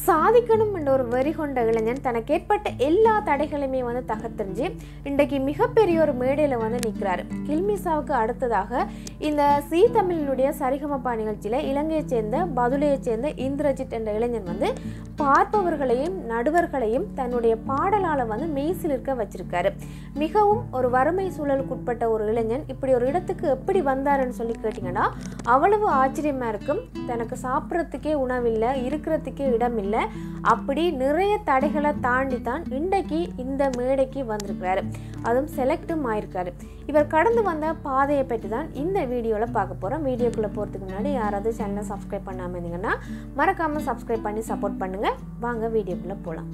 சாதிக்கணும் என்ற ஒரு வெறி கொண்ட இளைஞன் தனக்கு ஏற்பட்ட எல்லா தடைகளையுமே வந்து தகர்த்தெறிஞ்சு இன்றைக்கு மிகப்பெரிய ஒரு மேடையில் வந்து நிற்கிறாரு கில்மிசாவுக்கு அடுத்ததாக இந்த சி தமிழினுடைய சரிகமப்பா நிகழ்ச்சியில் இலங்கையைச் சேர்ந்த பதுளையைச் சேர்ந்த இந்திரஜித் என்ற இளைஞன் வந்து பார்ப்பவர்களையும் நடுவர்களையும் தன்னுடைய பாடலால் வந்து மெய்சில் இருக்க வச்சிருக்காரு மிகவும் ஒரு வறுமை சூழலுக்குட்பட்ட ஒரு இளைஞன் இப்படி ஒரு இடத்துக்கு எப்படி வந்தாருன்னு சொல்லி கேட்டிங்கன்னா அவ்வளவு ஆச்சரியமாக இருக்கும் தனக்கு சாப்பிட்றதுக்கே உணவில்லை இருக்கிறதுக்கே இடம் இல்லை அப்படி நிறைய தடைகளை தாண்டி தான் இன்றைக்கு இந்த மேடைக்கு வந்திருக்கிறாரு அதுவும் செலக்டும் ஆயிருக்காரு இவர் கடந்து வந்த பாதையை பற்றி தான் இந்த வீடியோவில் பார்க்க போகிறோம் வீடியோக்குள்ளே போகிறதுக்கு முன்னாடி யாராவது சேனலை சப்ஸ்கிரைப் பண்ணாமல் இருந்தீங்கன்னா மறக்காமல் சப்ஸ்கிரைப் பண்ணி சப்போர்ட் பண்ணுங்கள் வாங்க வீடியோக்குள்ளே போகலாம்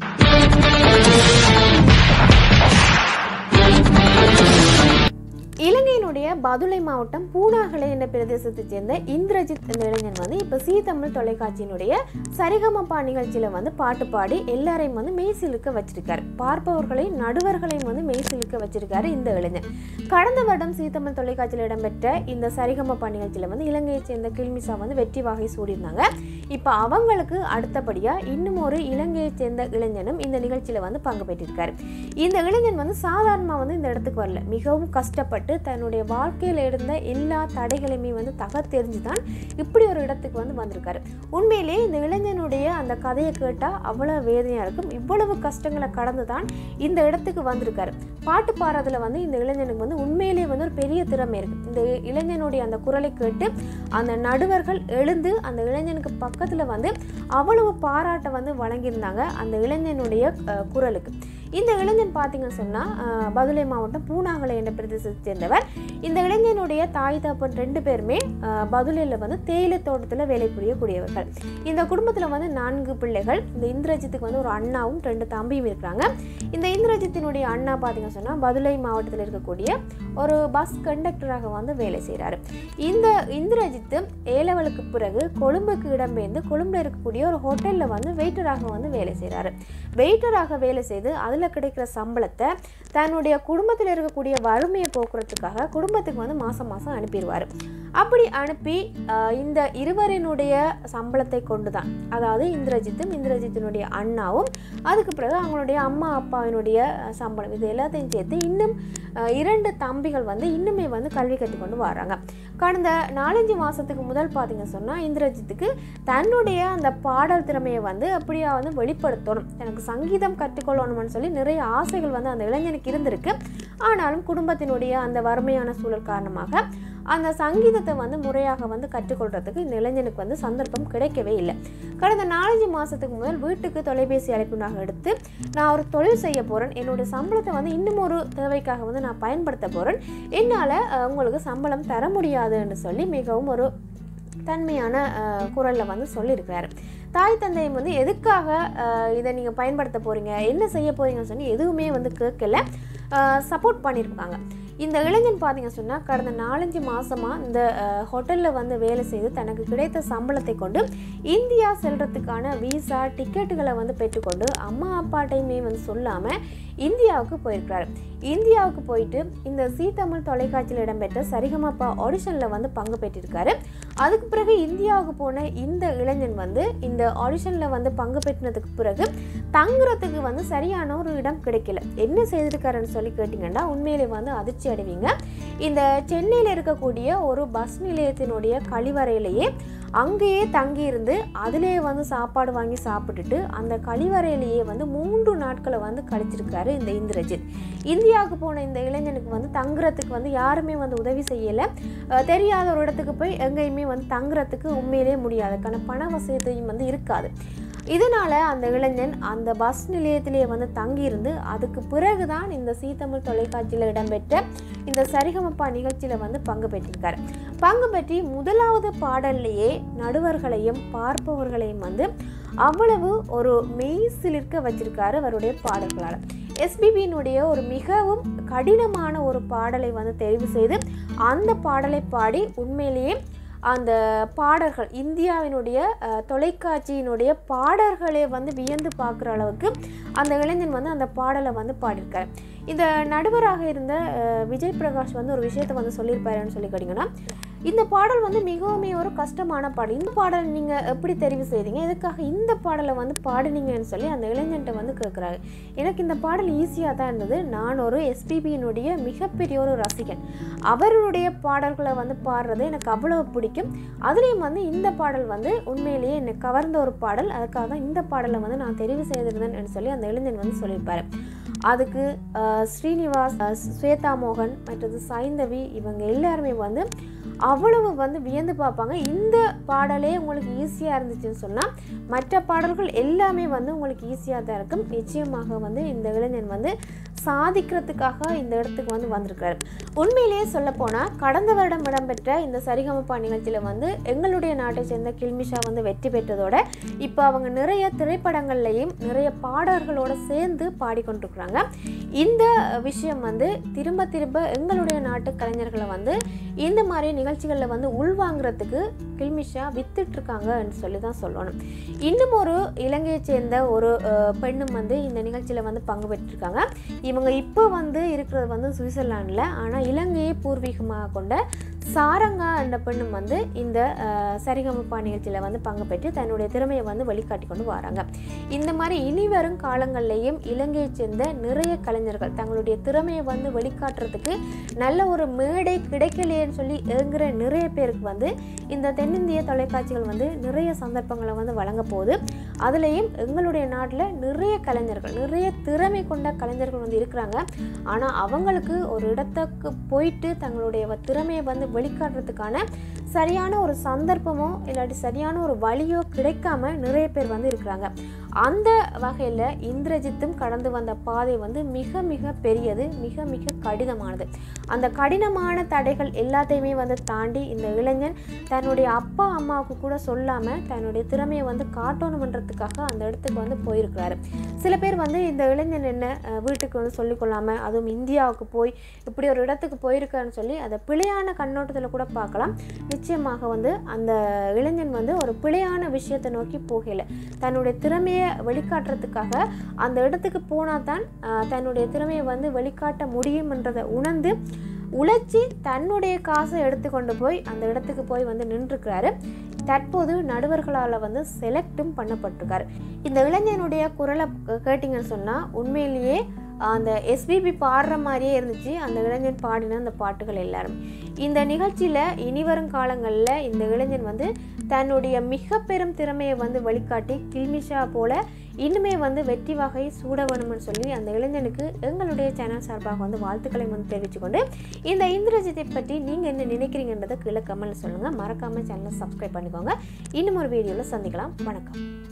இலங்கையினுடைய பதுளை மாவட்டம் பூனாகலை என்ற பிரதேசத்தைச் சேர்ந்த இந்திரஜித் என்ற இளைஞன் வந்து இப்போ சீ தமிழ் தொலைக்காட்சியினுடைய சரிகமப்பா நிகழ்ச்சியில் வந்து பாட்டு பாடி எல்லாரையும் வந்து மெய்சிலுக்க வச்சிருக்காரு பார்ப்பவர்களை நடுவர்களையும் வந்து மெய்சிலுக்க வச்சிருக்காரு இந்த இளைஞன் கடந்த வருடம் சீ தமிழ் தொலைக்காட்சியில் இடம்பெற்ற இந்த சரிகமப்பா நிகழ்ச்சியில் வந்து இலங்கையைச் சேர்ந்த கில்மிசா வந்து வெற்றி வாகை சூடியிருந்தாங்க இப்போ அவங்களுக்கு அடுத்தபடியாக இன்னும் ஒரு இலங்கையைச் சேர்ந்த இளைஞனும் இந்த நிகழ்ச்சியில் வந்து பங்கு பெற்றிருக்காரு இந்த இளைஞன் வந்து சாதாரணமாக வந்து இந்த இடத்துக்கு வரல மிகவும் கஷ்டப்பட்டு தன்னுடைய வாழ்க்கையில் இருந்த எல்லா தடைகளையுமே வந்து தகர்த்தெறிஞ்சு தான் இப்படி ஒரு இடத்துக்கு வந்து வந்திருக்காரு உண்மையிலே இந்த இளைஞனுடைய அந்த கதையை கேட்டால் அவ்வளோ வேதனையாக இருக்கும் இவ்வளவு கஷ்டங்களை கடந்து தான் இந்த இடத்துக்கு வந்திருக்காரு பாட்டு பாடுறதுல வந்து இந்த இளைஞனுக்கு வந்து உண்மையிலே வந்து ஒரு பெரிய திறமை இருக்குது இந்த இளைஞனுடைய அந்த குரலை கேட்டு அந்த நடுவர்கள் எழுந்து அந்த இளைஞனுக்கு பக்கத்தில் வந்து அவ்வளவு பாராட்டை வந்து வழங்கியிருந்தாங்க அந்த இளைஞனுடைய அஹ், குரலுக்கு இந்த இளைஞன் பார்த்தீங்கன்னு சொன்னால் பதுளை மாவட்டம் பூனாகலை என்ற பிரதேசத்தை சேர்ந்தவர் இந்த இளைஞனுடைய தாய் தப்பன் ரெண்டு பேருமே அஹ், பதுளையில் வந்து தேயிலை தோட்டத்தில் வேலை புரியக்கூடியவர்கள் இந்த குடும்பத்தில் வந்து நான்கு பிள்ளைகள் இந்த இந்திரஜித்துக்கு வந்து ஒரு அண்ணாவும் ரெண்டு தம்பியும் இருக்கிறாங்க இந்த இந்திரஜித்தினுடைய அண்ணா பார்த்தீங்கன்னு சொன்னால் பதுளை மாவட்டத்தில் இருக்கக்கூடிய ஒரு பஸ் கண்டக்டராக வந்து வேலை செய்கிறாரு இந்த இந்திரஜித்து ஏலவலுக்கு பிறகு கொழும்புக்கு இடம்பெயர்ந்து கொழும்புல இருக்கக்கூடிய ஒரு ஹோட்டலில் வந்து வெயிட்டராக வந்து வேலை செய்கிறாரு வெயிட்டராக வேலை செய்து அதில் கிடைக்கிற சம்பளத்தை தன்னுடைய குடும்பத்தில் இருக்கக்கூடிய வறுமையை போக்குறதுக்காக குடும்பத்துக்கு வந்து மாதம் மாதம் அனுப்பிடுவார் அப்படி அனுப்பி ஆஹ், இந்த இருவரினுடைய சம்பளத்தை கொண்டு தான் அதாவது இந்திரஜித்தும் இந்திரஜித்தினுடைய அண்ணாவும் அதுக்கு பிறகு அவங்களுடைய அம்மா அப்பாவினுடைய அஹ், சம்பளம் இது எல்லாத்தையும் சேர்த்து இன்னும் அஹ், இரண்டு தம்பிகள் வந்து இன்னுமே வந்து கல்வி கற்றுக்கொண்டு வராங்க கடந்த நாலஞ்சு மாதத்துக்கு முதல் பார்த்தீங்க சொன்னால் இந்திரஜித்துக்கு தன்னுடைய அந்த பாடல் திறமையை வந்து அப்படியே வந்து வெளிப்படுத்தணும் எனக்கு சங்கீதம் கற்றுக்கொள்ளணும்னு சொல்லி நிறைய ஆசைகள் வந்து அந்த இளைஞனுக்கு இருந்திருக்கு ஆனாலும் குடும்பத்தினுடைய அந்த வறுமையான சூழல் காரணமாக அந்த சங்கீதத்தை வந்து முறையாக வந்து கற்றுக்கொள்றதுக்கு இந்த இளைஞனுக்கு வந்து சந்தர்ப்பம் கிடைக்கவே இல்லை கடந்த நாலஞ்சு மாதத்துக்கு முதல் வீட்டுக்கு தொலைபேசி அழைப்புனாக எடுத்து நான் ஒரு தொழில் செய்ய போகிறேன் என்னுடைய சம்பளத்தை வந்து இன்னும் ஒரு தேவைக்காக வந்து நான் பயன்படுத்த போகிறேன் என்னால் உங்களுக்கு சம்பளம் தர முடியாதுன்னு சொல்லி மிகவும் ஒரு தன்மையான குரலில் வந்து சொல்லியிருக்கிறாரு தாய் தந்தையும் வந்து எதுக்காக அஹ், இதை நீங்கள் பயன்படுத்த போகிறீங்க என்ன செய்ய போகிறீங்கன்னு சொல்லி எதுவுமே வந்து கேட்கல சப்போர்ட் பண்ணியிருக்காங்க இந்த இளைஞன் பார்த்தீங்க சொன்னால் கடந்த நாலஞ்சு மாதமாக இந்த ஹோட்டலில் வந்து வேலை செய்து தனக்கு கிடைத்த சம்பளத்தை கொண்டு இந்தியா செல்றதுக்கான விசா டிக்கெட்டுகளை வந்து பெற்றுக்கொண்டு அம்மா அப்பாட்டையுமே வந்து சொல்லாமல் இந்தியாவுக்கு போயிருக்கிறாரு இந்தியாவுக்கு போயிட்டு இந்த சீ தமிழ் தொலைக்காட்சியில் இடம்பெற்ற சரிகமப்பா ஆடிஷனில் வந்து பங்கு பெற்றிருக்காரு அதுக்கு பிறகு இந்தியாவுக்கு போன இந்த இளைஞன் வந்து இந்த ஆடிஷனில் வந்து பங்கு பெற்றினதுக்கு பிறகு தங்குறதுக்கு வந்து சரியான ஒரு இடம் கிடைக்கல என்ன செய்திருக்காருன்னு சொல்லி கேட்டிங்கன்னா உண்மையிலே வந்து அதிர்ச்சி அடைவீங்க இந்த சென்னையில் இருக்கக்கூடிய ஒரு பஸ் நிலையத்தினுடைய கழிவறையிலேயே அங்கேயே தங்கியிருந்து அதிலே வந்து சாப்பாடு வாங்கி சாப்பிட்டுட்டு அந்த கழிவறையிலேயே வந்து மூன்று நாட்களை வந்து கழிச்சிருக்காரு இந்த இந்திரஜித் இந்தியாவுக்கு போன இந்த இளைஞனுக்கு வந்து தங்குறதுக்கு வந்து யாருமே வந்து உதவி செய்யலை அஹ் தெரியாத ஒரு இடத்துக்கு போய் எங்கேயுமே வந்து தங்குறதுக்கு உண்மையிலே முடியாது அதுக்கான பண வசதியும் வந்து இருக்காது இதனால் அந்த இளைஞன் அந்த பஸ் நிலையத்திலேயே வந்து தங்கியிருந்து அதுக்கு பிறகு தான் இந்த சீத்தமிழ் தொலைக்காட்சியில் இடம்பெற்ற இந்த சரிகமப்பா நிகழ்ச்சியில் வந்து பங்கு பெற்றிருக்காரு பங்கு பெற்றி முதலாவது பாடல்லையே நடுவர்களையும் பார்ப்பவர்களையும் வந்து அவ்வளவு ஒரு மெய் சிலிர்க்க வச்சிருக்காரு அவருடைய பாடல்களால் எஸ்பிபியினுடைய ஒரு மிகவும் கடினமான ஒரு பாடலை வந்து தெரிவு செய்து அந்த பாடலை பாடி உண்மையிலேயே அந்த பாடல்கள் இந்தியாவினுடைய அஹ், தொலைக்காட்சியினுடைய பாடல்களை வந்து வியந்து பார்க்குற அளவுக்கு அந்த இளைஞன் வந்து அந்த பாடலை வந்து பாடியிருக்காரு இந்த நடுவராக இருந்த அஹ், விஜய் பிரகாஷ் வந்து ஒரு விஷயத்தை வந்து சொல்லியிருப்பாருன்னு சொல்லி கேட்டிங்கன்னா இந்த பாடல் வந்து மிகவும் ஒரு கஷ்டமான பாடல் இந்த பாடல் நீங்கள் எப்படி தெரிவு செய்தீங்க எதுக்காக இந்த பாடலை வந்து பாடினீங்கன்னு சொல்லி அந்த இளைஞன்ட்ட வந்து கேட்குறாரு எனக்கு இந்த பாடல் ஈஸியாக தான் இருந்தது நான் ஒரு எஸ்பிபியினுடைய மிகப்பெரிய ஒரு ரசிகன் அவருடைய பாடல்களை வந்து பாடுறது எனக்கு அவ்வளவு பிடிக்கும் அதுலேயும் வந்து இந்த பாடல் வந்து உண்மையிலேயே என்னை கவர்ந்த ஒரு பாடல் அதுக்காக தான் இந்த பாடலை வந்து நான் தெரிவு செய்திருந்தேன்னு சொல்லி அந்த இளைஞன் வந்து சொல்லியிருப்பாரு அதுக்கு அஹ், ஸ்ரீனிவாஸ் அஹ், ஸ்வேதா மோகன் மற்றது சைந்தவி இவங்க எல்லாருமே வந்து அவ்வளவு வந்து வியந்து பார்ப்பாங்க இந்த பாடலே உங்களுக்கு ஈஸியாக இருந்துச்சுன்னு சொன்னால் மற்ற பாடல்கள் எல்லாமே வந்து உங்களுக்கு ஈஸியாக தான் இருக்கும் நிச்சயமாக வந்து இந்த இளைஞன் வந்து சாதிக்கிறதுக்காக இந்த இடத்துக்கு வந்து வந்திருக்கிறார் உண்மையிலேயே சொல்லப்போனால் கடந்த வருடம் இடம்பெற்ற இந்த சரிகமப்பா நிகழ்ச்சியில் வந்து எங்களுடைய நாட்டை சேர்ந்த கில்மிஷா வந்து வெற்றி பெற்றதோட இப்போ அவங்க நிறைய திரைப்படங்கள்லையும் நிறைய பாடல்களோட சேர்ந்து பாடிக்கொண்டிருக்கிறாங்க இந்த விஷயம் வந்து திரும்ப திரும்ப எங்களுடைய நாட்டு கலைஞர்களை வந்து இந்த மாதிரி நிகழ்ச்சிகளில் வந்து உள்வாங்கிறதுக்கு கில்மிஷா வித்துட்டு இருக்காங்கன்னு சொல்லி தான் சொல்லணும் இன்னும் ஒரு இலங்கையை சேர்ந்த ஒரு அஹ், பெண்ணும் வந்து இந்த நிகழ்ச்சியில் வந்து பங்கு பெற்றிருக்காங்க இவங்க இப்போ வந்து இருக்கிறது வந்து சுவிட்சர்லாண்டில் ஆனால் இலங்கையை பூர்வீகமாக கொண்ட சாரங்கா என்ற பெண்ணும் வந்து இந்த அஹ், சரிகமப்பா நிகழ்ச்சியில் வந்து பங்கு பெற்று தன்னுடைய திறமையை வந்து வெளிக்காட்டி கொண்டு வராங்க இந்த மாதிரி இனி வரும் காலங்கள்லேயும் இலங்கையை சேர்ந்த நிறைய கலைஞர்கள் தங்களுடைய திறமையை வந்து வெளிக்காட்டுறதுக்கு நல்ல ஒரு மேடை கிடைக்கலையேன்னு சொல்லி ஏங்குற நிறைய பேருக்கு வந்து இந்த தென்னிந்திய தொலைக்காட்சிகள் வந்து நிறைய சந்தர்ப்பங்களை வந்து வழங்க போகுது அதுலேயும் எங்களுடைய நாட்டில் நிறைய கலைஞர்கள் நிறைய திறமை கொண்ட கலைஞர்கள் வந்து இருக்கிறாங்க ஆனால் அவங்களுக்கு ஒரு இடத்துக்கு போயிட்டு தங்களுடைய வ- திறமையை வந்து வெளிக்காட்டுறதுக்கான சரியான ஒரு சந்தர்ப்பமோ இல்லாட்டி சரியான ஒரு வழியோ கிடைக்காம நிறைய பேர் வந்து இருக்கிறாங்க அந்த வகையில் இந்திரஜித்தும் கடந்து வந்த பாதை வந்து மிக மிக பெரியது மிக மிக கடினமானது அந்த கடினமான தடைகள் எல்லாத்தையுமே வந்து தாண்டி இந்த இளைஞன் தன்னுடைய அப்பா அம்மாவுக்கு கூட சொல்லாமல் தன்னுடைய திறமையை வந்து காட்டணுமன்றதுக்காக அந்த இடத்துக்கு வந்து போயிருக்கிறாரு சில பேர் வந்து இந்த இளைஞன் என்ன அஹ், வீட்டுக்கு வந்து சொல்லிக்கொள்ளாமல் அதுவும் இந்தியாவுக்கு போய் இப்படி ஒரு இடத்துக்கு போயிருக்கான்னு சொல்லி அதை பிழையான கண்ணோட்டத்தில் கூட பார்க்கலாம் நிச்சயமாக வந்து அந்த இளைஞன் வந்து ஒரு பிழையான விஷயத்தை நோக்கி போகலை தன்னுடைய திறமையை வெளிக்காட்டுறதுக்காக அந்த இடத்துக்கு போனால் தான் ஆஹ், தன்னுடைய திறமையை வந்து வெளிக்காட்ட முடியும்ன்றதை உணர்ந்து உழைச்சி தன்னுடைய காசை எடுத்துக்கொண்டு போய் அந்த இடத்துக்கு போய் வந்து நின்றுக்கிறாரு தற்போது நடுவர்களால் வந்து செலக்டும் பண்ணப்பட்டிருக்காரு இந்த இளைஞனுடைய குரலை கே- கேட்டிங்கன்னு சொன்னால் உண்மையிலேயே அந்த எஸ்பிபி பாடுற மாதிரியே இருந்துச்சு அந்த இளைஞன் பாடின அந்த பாட்டுகள் எல்லாரும் இந்த நிகழ்ச்சியில் இனிவரும் காலங்களில் இந்த இளைஞன் வந்து தன்னுடைய மிக பெரும் திறமையை வந்து வெளிக்காட்டி கில்மிஷா போல இன்னுமே வந்து வெற்றி வகை சூட வேணும்னு சொல்லி அந்த இளைஞனுக்கு எங்களுடைய சேனல் சார்பாக வந்து வாழ்த்துக்களை வந்து தெரிவித்துக்கொண்டு இந்த இந்திரஜித்தை பற்றி நீங்கள் என்ன நினைக்கிறீங்கன்றதை கீழே கமெண்ட்ல சொல்லுங்கள் மறக்காமல் சேனலை சப்ஸ்கிரைப் பண்ணிக்கோங்க இன்னும் ஒரு வீடியோவில் சந்திக்கலாம் வணக்கம்